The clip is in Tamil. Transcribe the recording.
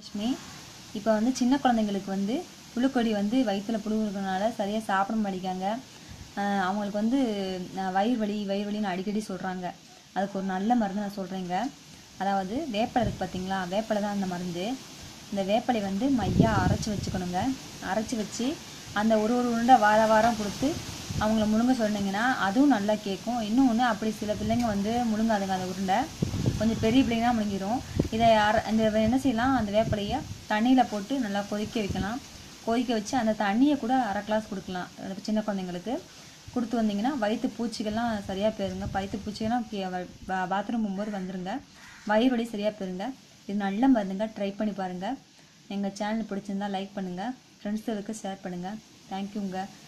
லட்சுமி இப்போ வந்து சின்ன குழந்தைங்களுக்கு வந்து புழுக்கொடி வந்து வயிற்றில் புழு இருக்கிறனால சரியாக சாப்பிட மாட்டேங்காங்க ஆஹ் அவங்களுக்கு வந்து ஆஹ் வயிறு வலி வயிறு வலின்னு அடிக்கடி சொல்கிறாங்க அதுக்கு ஒரு நல்ல மருந்து நான் சொல்கிறேங்க அதாவது வேப்பலை இருக்குது பார்த்தீங்களா வேப்பலை தான் அந்த மருந்து இந்த வேப்பலை வந்து மையா அரைச்சி வச்சுக்கணுங்க அரைச்சி வச்சு அந்த ஒரு ஒரு உருண்டை வார வாரம் கொடுத்து அவங்கள முழுங்க சொன்னீங்கன்னா அதுவும் நல்லா கேட்கும் இன்னும் ஒன்று அப்படி சில பிள்ளைங்க வந்து முழுங்காதுங்க அந்த உருண்டை கொஞ்சம் பெரிய பிள்ளைங்க தான் முழுங்கிடும் இதை அர அந்த என்ன செய்யலாம் அந்த வேப்பலையை தண்ணியில் போட்டு நல்லா கொதிக்க வைக்கலாம் கொதிக்க வச்சு அந்த தண்ணியை கூட அரை கிளாஸ் கொடுக்கலாம் அது சின்ன குழந்தைங்களுக்கு கொடுத்து வந்தீங்கன்னா வயிற்று பூச்சிகள்லாம் சரியாக போயிருங்க வயிற்று பூச்சிகள்லாம் பாத்ரூம் போகும்போது வந்துருங்க வயிறு வலி சரியாக போயிருங்க இது நல்ல மருந்துங்க ட்ரை பண்ணி பாருங்கள் எங்கள் சேனல் பிடிச்சிருந்தா லைக் பண்ணுங்கள் ஃப்ரெண்ட்ஸுகளுக்கு ஷேர் பண்ணுங்கள் தேங்க்யூங்க